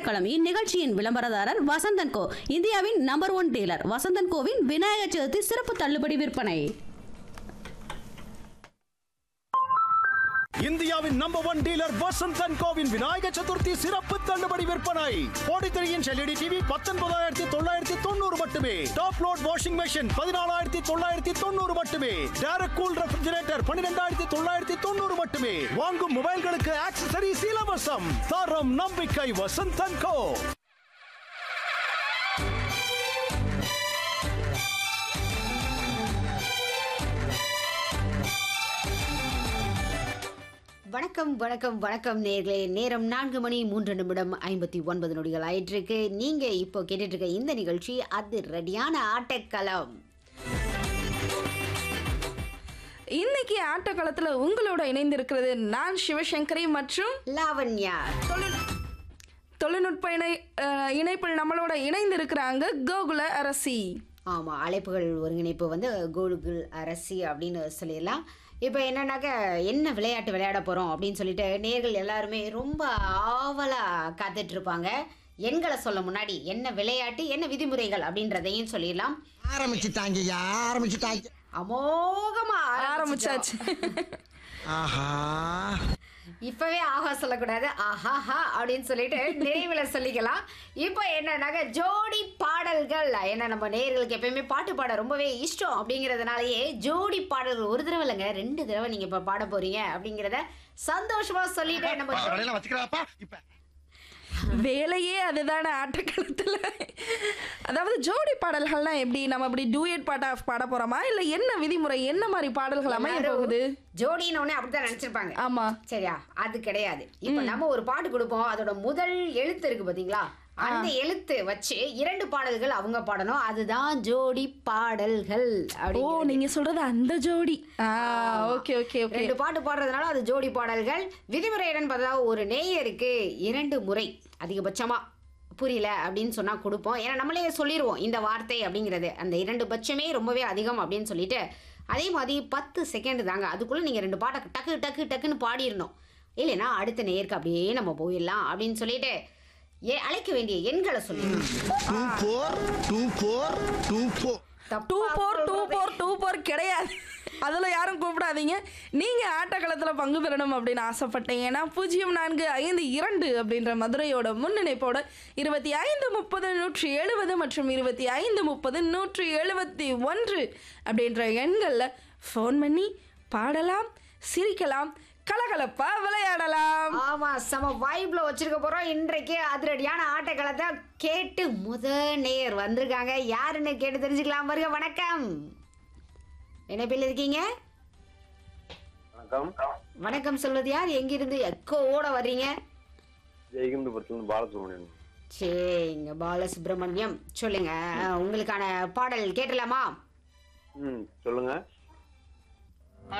ஆட்டக்களம் இந்நிகழ்ச்சியின் விளம்பரதாரர் வசந்தன் கோ இந்தியாவின் நம்பர் ஒன் டீலர் வசந்தன் கோவின் விநாயகர் சதுர்த்தி சிறப்பு தள்ளுபடி விற்பனை இந்தியாவின் நம்பர் ஒன் டீலர் வசந்தன் கோவின் விநாயக சதுர்த்தி சிறப்பு தள்ளுபடி விற்பனை கோடித்திரையின் எல்இடி டிவி பத்தொன்பதாயிரத்தி தொள்ளாயிரத்தி தொண்ணூறு மட்டுமே டாப் லோட் வாஷிங் மெஷின் பதினாலாயிரத்தி தொள்ளாயிரத்தி தொண்ணூறு மட்டுமே டேரக்ட் கூல் ரெஃப்ரிஜரேட்டர் பன்னிரெண்டாயிரத்தி தொள்ளாயிரத்தி தொண்ணூறு மட்டுமே வாங்கும் மொபைல்களுக்கு ஆக்சசரிஸ் இலவசம் தரம் நம்பிக்கை வசந்தன் கோ வணக்கம் வணக்கம் வணக்கம் நேர்களே நேரம் நான்கு மணி மூன்று நிமிடம் ஐம்பத்தி ஒன்பது நொடிகள் ஆயிட்டிருக்கு நீங்க இப்போ கேட்டுட்டு இருக்க இந்த நிகழ்ச்சி அது ரெடியான ஆட்டக்களம் இன்னைக்கு ஆட்டக்களத்துல உங்களோட இணைந்திருக்கிறது நான் சிவசங்கரி மற்றும் லாவண்யா தொழில் தொழில்நுட்ப இணை அஹ், இணைப்பில் நம்மளோட இணைந்திருக்கிறாங்க கோகுல அரசி ஆமா அழைப்புகள் ஒருங்கிணைப்பு வந்து கோகுல் அரசி அப்படின்னு சொல்லிடலாம் இப்போ என்னன்னாக்க என்ன விளையாட்டு விளையாட போறோம் அப்படின்னு சொல்லிட்டு நேர்கள் எல்லாருமே ரொம்ப ஆவலா காத்துட்டு இருப்பாங்க எண்களை சொல்ல முன்னாடி என்ன விளையாட்டு என்ன விதிமுறைகள் அப்படின்றதையும் சொல்லிடலாம் ஆரம்பிச்சுட்டாங்கய்யா ஆரம்பிச்சுட்டாங்க அமோகமா ஆரம்பிச்சாச்சு ஆஹா இப்பவே ஆஹா சொல்லக்கூடாது ஆஹாஹா அப்படின்னு சொல்லிட்டு நிறைவுல சொல்லிக்கலாம் இப்போ என்னன்னாக்க ஜோடி பாடல்கள் ஏன்னா நம்ம நேயர்களுக்கு எப்பயுமே பாட்டு பாட ரொம்பவே இஷ்டம் அப்படிங்கிறதுனாலயே ஜோடி பாடல்கள் ஒரு தடவை இல்லைங்க ரெண்டு தடவை நீங்க இப்ப பாட போறீங்க அப்படிங்கிறத சந்தோஷமா சொல்லிட்டு நம்ம ஜோடி- வச்சுக்கிறாப்பா இப்ப வேலையே அதுதானே ஆட்டக்களத்துல அதாவது ஜோடி பாடல்கள்லாம் எப்படி நம்ம அப்படி டூயட் பாட்டா பாட போறோமா இல்ல என்ன விதிமுறை என்ன மாதிரி பாடல்கள் அமைய எல்லாரும் போகுது ஜோடின்னு உடனே அப்படித்தான் நினைச்சிருப்பாங்க ஆமா சரியா அது கிடையாது இப்ப நம்ம ஒரு பாட்டு கொடுப்போம் அதோட முதல் எழுத்து இருக்கு பாத்தீங்களா அந்த எழுத்து வச்சு இரண்டு பாடல்கள் அவங்க பாடணும் அதுதான் ஜோடி பாடல்கள் ஓ அப்படி நீங்க சொல்றது அந்த ஜோடி ஆ ஓகே ஓகே ஓகே ரெண்டு பாட்டு பாடுறதுனால அது ஜோடி பாடல்கள் விதிமுறை என்னன்னு பார்த்தா ஒரு நேயருக்கு இரண்டு முறை அதிகபட்சமா புரியல அப்படின்னு சொன்னா கொடுப்போம் ஏன்னா நம்மளே சொல்லிடுவோம் இந்த வார்த்தை அப்படிங்கிறது அந்த இரண்டு பட்சமே ரொம்பவே அதிகம் அப்படின்னு சொல்லிட்டு அதே மாதிரி பத்து செகண்ட் தாங்க அதுக்குள்ள நீங்க ரெண்டு பாட்டை டக்கு டக்கு டக்குன்னு பாடிடணும் இல்லைன்னா அடுத்த நேயருக்கு அப்படியே நம்ம போயிடலாம் அப்படின்னு சொல்லிட்டு ஏ அழைக்க வேண்டிய எண்களை சொல்லிடணும் two four two four two four two four two four two four கிடையாது அதில் யாரும் கூப்பிடாதீங்க நீங்கள் ஆட்டக்களத்தில் பங்கு பெறணும் அப்படின்னு ஆசைப்பட்டீங்கன்னா பூஜ்ஜியம் நான்கு ஐந்து இரண்டு அப்படின்ற மதுரையோட முன்னிணைப்போட இருபத்தி ஐந்து முப்பது நூற்றி எழுபது மற்றும் இருபத்தி ஐந்து முப்பது நூற்றி எழுபத்தி ஒன்று அப்படின்ற எண்களில் ஃபோன் பண்ணி பாடலாம் சிரிக்கலாம் கலகலப்பா விளையாடலாம் ஆமா செம வைப்ல வச்சிருக்க போறோம் இன்றைக்கு அதிரடியான ஆட்டக்களத்தை கேட்டு முத நேர் வந்திருக்காங்க யாருன்னு கேட்டு தெரிஞ்சுக்கலாம் பாருங்க வணக்கம் இணைப்பில் இருக்கீங்க வணக்கம் வணக்கம் சொல்வது யார் எங்கிருந்து எக்கோவோட வர்றீங்க ஜெயகிந்தபுரத்துலேருந்து பாலசுப்ரமணியன் சரிங்க பாலசுப்ரமணியம் சொல்லுங்க உங்களுக்கான பாடல் கேட்டலாமா ம் சொல்லுங்க